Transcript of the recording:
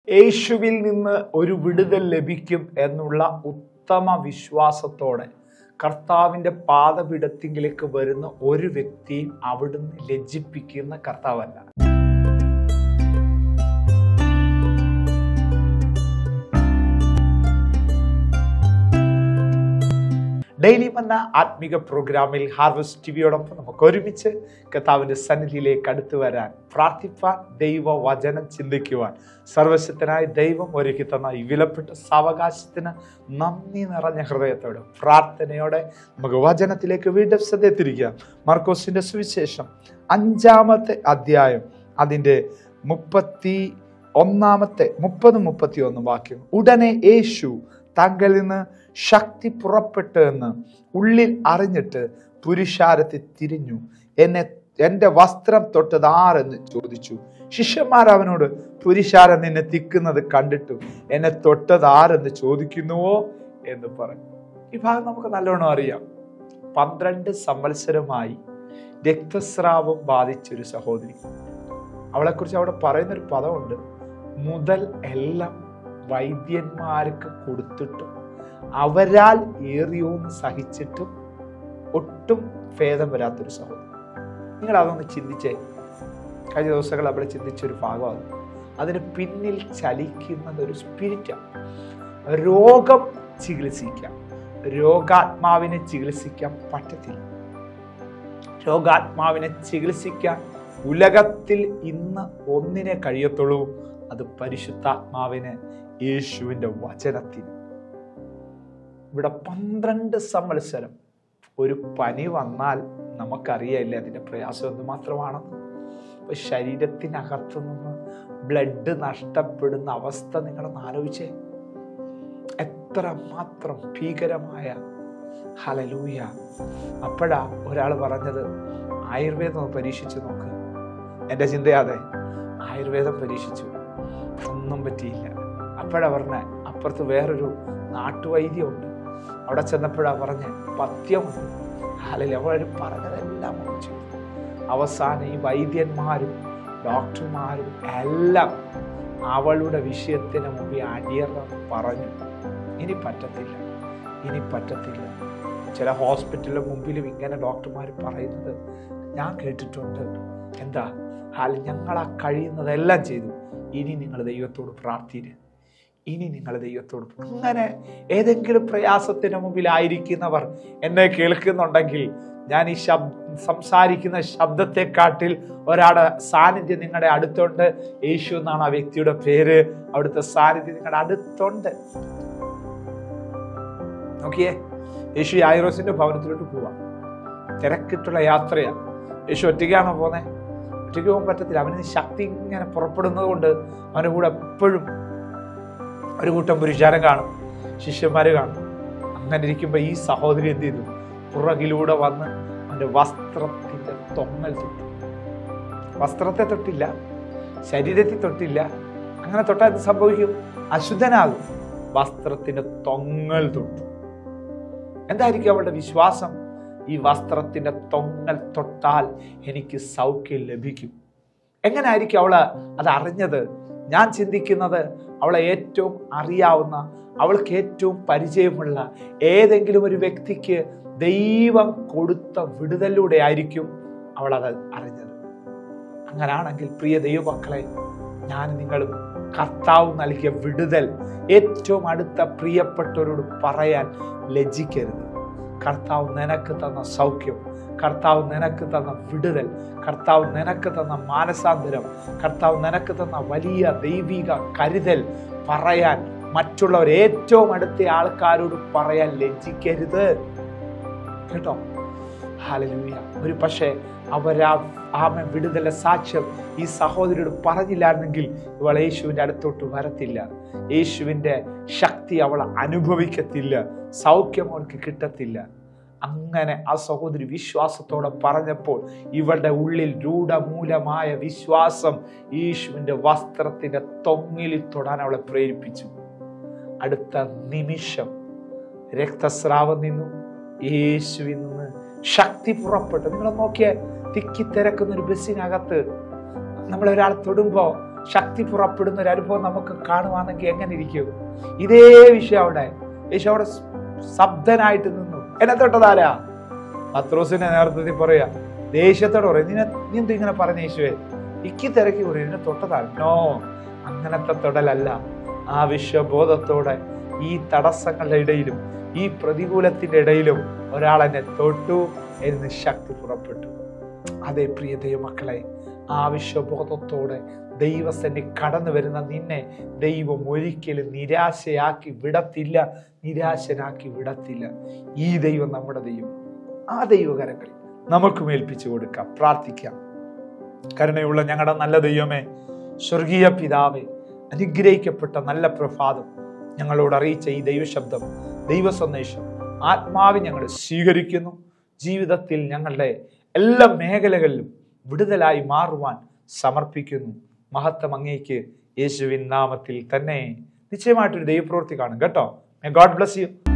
യേശുവിൽ നിന്ന് ഒരു വിടുതൽ ലഭിക്കും എന്നുള്ള ഉത്തമ വിശ്വാസത്തോടെ കർത്താവിൻ്റെ പാദപീഠത്തിങ്കിലേക്ക് വരുന്ന ഒരു വ്യക്തിയും അവിടുന്ന് ലജ്ജിപ്പിക്കുന്ന കർത്താവല്ല ഡെയിലി വന്ന ആത്മിക പ്രോഗ്രാമിൽ ഹാർവസ്റ്റ് ടിവിയോടൊപ്പം നമുക്ക് ഒരുമിച്ച് കർത്താവിൻ്റെ സന്നിധിയിലേക്ക് അടുത്തു വരാൻ പ്രാർത്ഥിപ്പാൻ ദൈവ വചനം ചിന്തിക്കുവാൻ സർവശക്തനായ ദൈവം ഒരുക്കി തന്ന ഈ വിലപ്പെട്ട സാവകാശത്തിന് നന്ദി നിറഞ്ഞ ഹൃദയത്തോടെ പ്രാർത്ഥനയോടെ നമുക്ക് വചനത്തിലേക്ക് വീണ്ടും ശ്രദ്ധയെത്തിരിക്കുക മാർക്കോസിന്റെ സുവിശേഷം അഞ്ചാമത്തെ അധ്യായം അതിൻ്റെ മുപ്പത്തി ഒന്നാമത്തെ മുപ്പത് മുപ്പത്തി ഒന്ന് വാക്യം ഉടനെ യേശു തങ്ങളിൽ നിന്ന് ശക്തി പുറപ്പെട്ടു എന്ന് ഉള്ളിൽ അറിഞ്ഞിട്ട് പുരുഷാരത്തിൽ തിരിഞ്ഞു എന്നെ എൻ്റെ വസ്ത്രം തൊട്ടത് ആരെന്ന് ചോദിച്ചു ശിഷ്യന്മാർ അവനോട് പുരുഷാരൻ നിന്നെ തിക്കുന്നത് കണ്ടിട്ടു എന്നെ തൊട്ടത് ആരെന്ന് ചോദിക്കുന്നുവോ എന്ന് പറഞ്ഞു ഈ ഭാഗം നമുക്ക് നല്ലോണം അറിയാം പന്ത്രണ്ട് സംവത്സരമായി രക്തസ്രാവം ബാധിച്ചൊരു സഹോദരി അവളെക്കുറിച്ച് അവിടെ പറയുന്നൊരു പദമുണ്ട് മുതൽ എല്ലാം വൈദ്യന്മാർക്ക് കൊടുത്തിട്ടും അവരാൽ ഏറിയോന്ന് സഹിച്ചിട്ടും ഒട്ടും ഭേദം വരാത്തൊരു സഹോദരി നിങ്ങൾ അതൊന്ന് ചിന്തിച്ചേ കഴിഞ്ഞ ദിവസങ്ങൾ അവിടെ ചിന്തിച്ചൊരു ഭാഗമാണ് അതിന് പിന്നിൽ ചലിക്കുന്നത് ഒരു സ്പിരിറ്റാണ് രോഗം ചികിത്സിക്കാം രോഗാത്മാവിനെ ചികിത്സിക്കാൻ പറ്റത്തില്ല രോഗാത്മാവിനെ ചികിത്സിക്കാൻ ഉലകത്തിൽ ഇന്ന് ഒന്നിനെ കഴിയത്തുള്ളൂ അത് പരിശുദ്ധാത്മാവിന് യേശുവിൻ്റെ വചനത്തിന് ഇവിടെ പന്ത്രണ്ട് സംവത്സരം ഒരു പനി വന്നാൽ നമുക്കറിയില്ല അതിൻ്റെ പ്രയാസം എന്തുമാത്രമാണെന്ന് ഇപ്പൊ ശരീരത്തിനകത്തു നിന്ന് ബ്ലഡ് നഷ്ടപ്പെടുന്ന അവസ്ഥ നിങ്ങളൊന്ന് ആലോചിച്ചേ എത്ര മാത്രം ഭീകരമായ ഹലലൂയ അപ്പോഴാ ഒരാൾ പറഞ്ഞത് ആയുർവേദം ഒന്ന് പരീക്ഷിച്ച് നോക്ക് എൻ്റെ ചിന്തയാതെ ആയുർവേദം പരീക്ഷിച്ചു ഒന്നും പറ്റിയില്ല അപ്പോഴാ പറഞ്ഞ അപ്പുറത്ത് വേറൊരു നാട്ടുവൈദ്യമുണ്ട് അവിടെ ചെന്നപ്പോഴാ പറഞ്ഞ പഥ്യമുണ്ട് അല്ലെങ്കിൽ അവർ പറഞ്ഞതെല്ലാം അവൾ ചെയ്തു അവസാനം ഈ വൈദ്യന്മാരും ഡോക്ടർമാരും എല്ലാം അവളുടെ വിഷയത്തിന് മുമ്പിൽ അടിയറ പറഞ്ഞു ഇനി പറ്റത്തില്ല ഇനി പറ്റത്തില്ല ചില ഹോസ്പിറ്റലിന് മുമ്പിലും ഇങ്ങനെ ഡോക്ടർമാർ പറയുന്നത് ഞാൻ കേട്ടിട്ടുണ്ട് എന്താ ഹാൽ ഞങ്ങൾ ആ കഴിയുന്നതെല്ലാം ചെയ്തു ഇനി നിങ്ങൾ ദൈവത്തോട് പ്രാർത്ഥിര് ഇനി നിങ്ങൾ ദൈവത്തോട് അങ്ങനെ ഏതെങ്കിലും പ്രയാസത്തിന് മുമ്പിലായിരിക്കുന്നവർ എന്നെ കേൾക്കുന്നുണ്ടെങ്കിൽ ഞാൻ ഈ ശബ് സംസാരിക്കുന്ന ശബ്ദത്തെക്കാട്ടിൽ ഒരാളുടെ സാന്നിധ്യം നിങ്ങളുടെ അടുത്തുണ്ട് യേശു എന്നാണ് ആ വ്യക്തിയുടെ പേര് അവിടുത്തെ സാന്നിധ്യം നിങ്ങളുടെ അടുത്തുണ്ട് നോക്കിയേ യേശു യായിറോസിന്റെ ഭവനത്തിലോട്ട് പോവാം തിരക്കിട്ടുള്ള യാത്രയാണ് യേശു ഒറ്റയ്ക്കാണോ പോന്നെ ഒറ്റയ്ക്ക് പോകാൻ പറ്റത്തില്ല അവന് ശക്തി ഇങ്ങനെ പുറപ്പെടുന്നത് കൊണ്ട് അവൻ്റെ കൂടെ എപ്പോഴും ഒരു കൂട്ടം പുരുഷാരം കാണും ശിഷ്യന്മാര് കാണും അങ്ങനെ ഇരിക്കുമ്പോൾ ഈ സഹോദരി എന്ത് ചെയ്തു പുറകിലൂടെ വന്ന് അവൻ്റെ വസ്ത്രത്തിൻ്റെ തൊങ്ങൽ തൊട്ടു വസ്ത്രത്തെ തൊട്ടില്ല ശരീരത്തിൽ തൊട്ടില്ല അങ്ങനെ തൊട്ടാൽ എന്ത് സംഭവിക്കും അശുദ്ധനാകും വസ്ത്രത്തിന്റെ തൊങ്ങൽ തൊട്ടു എന്തായിരിക്കും അവളുടെ വിശ്വാസം ഈ വസ്ത്രത്തിന്റെ തൊങ്ങൽ തൊട്ടാൽ എനിക്ക് സൗഖ്യം ലഭിക്കും എങ്ങനെയായിരിക്കും അവള് അത് അറിഞ്ഞത് ഞാൻ ചിന്തിക്കുന്നത് അവളെ ഏറ്റവും അറിയാവുന്ന അവൾക്ക് ഏറ്റവും പരിചയമുള്ള ഏതെങ്കിലും ഒരു വ്യക്തിക്ക് ദൈവം കൊടുത്ത വിടുതലിലൂടെ ആയിരിക്കും അവൾ അത് അറിഞ്ഞത് അങ്ങനാണെങ്കിൽ പ്രിയ ദൈവമക്കളെ ഞാൻ നിങ്ങളും കർത്താവ് നൽകിയ വിടുതൽ ഏറ്റവും അടുത്ത പ്രിയപ്പെട്ടവരോട് പറയാൻ ലജ്ജിക്കരുത് കർത്താവ് നിനക്ക് തന്ന സൗഖ്യം കർത്താവ് നിനക്ക് തന്ന വിടുതൽ കർത്താവ് നിനക്ക് തന്ന മാനസാന്തരം കർത്താവ് നിനക്ക് തന്ന വലിയ ദൈവിക കരുതൽ പറയാൻ മറ്റുള്ളവർ ഏറ്റവും അടുത്ത ആൾക്കാരോട് പറയാൻ ലജ്ജിക്കരുത് കേട്ടോ ഹാലലൂയ ഒരു പക്ഷേ അവരാ ആമ വിടുതല സാക്ഷ്യം ഈ സഹോദരിയോട് പറഞ്ഞില്ലായിരുന്നെങ്കിൽ ഇവൾ യേശുവിൻ്റെ അടുത്തോട്ട് വരത്തില്ല യേശുവിൻ്റെ ശക്തി അവൾ അനുഭവിക്കത്തില്ല സൗഖ്യം അവൾക്ക് കിട്ടത്തില്ല അങ്ങനെ ആ സഹോദരി വിശ്വാസത്തോടെ പറഞ്ഞപ്പോൾ ഇവളുടെ ഉള്ളിൽ രൂഢമൂലമായ വിശ്വാസം യേശുവിൻ്റെ വസ്ത്രത്തിൻ്റെ തൊങ്ങിലിൽ തൊടാൻ അവളെ പ്രേരിപ്പിച്ചു അടുത്ത നിമിഷം രക്തസ്രാവം നിന്നു യേശുവിൽ നിന്ന് ശക്തി പുറപ്പെട്ടു നിങ്ങൾ നോക്കിയേ തിക്കി തിരക്കുന്ന ഒരു ബസ്സിനകത്ത് നമ്മൾ ഒരാൾ തൊടുമ്പോൾ ശക്തി പുറപ്പെടുന്ന ഒരു അനുഭവം നമുക്ക് കാണുവാണെങ്കിൽ എങ്ങനെ ഇരിക്കും ഇതേ വിഷയം അവിടെ യേശു അവിടെ ശബ്ദനായിട്ട് നിന്നു എന്നെ തൊട്ടതാരാ പത്രോസിന്റെ നേതൃത്വത്തിൽ പറയാ ദേഷ്യത്തോടെ പറയാം നിന്നെ നീ എന്ത് ഇങ്ങനെ പറഞ്ഞ യേശുവേ ഇക്കി തിരക്കി പറയും എന്നെ തൊട്ടതാ നോ അങ്ങനത്തെ തൊടലല്ല ആ വിശ്വബോധത്തോടെ ഈ തടസ്സങ്ങളുടെ ഇടയിലും ഈ പ്രതികൂലത്തിന്റെ ഇടയിലും ഒരാൾ എന്നെ തൊട്ടു എന്ന് ശക്തി പുറപ്പെട്ടു അതേ പ്രിയ ദൈവമക്കളെ ആ വിശ്വബോധത്തോടെ ദൈവസന്നെ കടന്നു വരുന്ന നിന്നെ ദൈവം ഒരിക്കലും നിരാശയാക്കി വിടത്തില്ല നിരാശനാക്കി വിടത്തില്ല ഈ ദൈവം നമ്മുടെ ദൈവം ആ ദൈവകരങ്ങളിൽ നമുക്ക് മേൽപ്പിച്ചു കൊടുക്കാം പ്രാർത്ഥിക്കാം കരുണയുള്ള ഞങ്ങളുടെ നല്ല ദൈവമേ സ്വർഗീയ പിതാവേ അനുഗ്രഹിക്കപ്പെട്ട നല്ല പ്രഭാതം ഞങ്ങളോട് അറിയിച്ച ഈ ദൈവശബ്ദം ദൈവ സന്ദേശം ആത്മാവ് ഞങ്ങൾ സ്വീകരിക്കുന്നു ജീവിതത്തിൽ ഞങ്ങളുടെ എല്ലാ മേഖലകളിലും വിടുതലായി മാറുവാൻ സമർപ്പിക്കുന്നു മഹത്വം അങ്ങേക്ക് യേശുവിൻ നാമത്തിൽ തന്നെ നിശ്ചയമായിട്ടൊരു ദൈവപ്രവൃത്തി കാണും കേട്ടോ ഗോഡ് ബ്ലസ് യു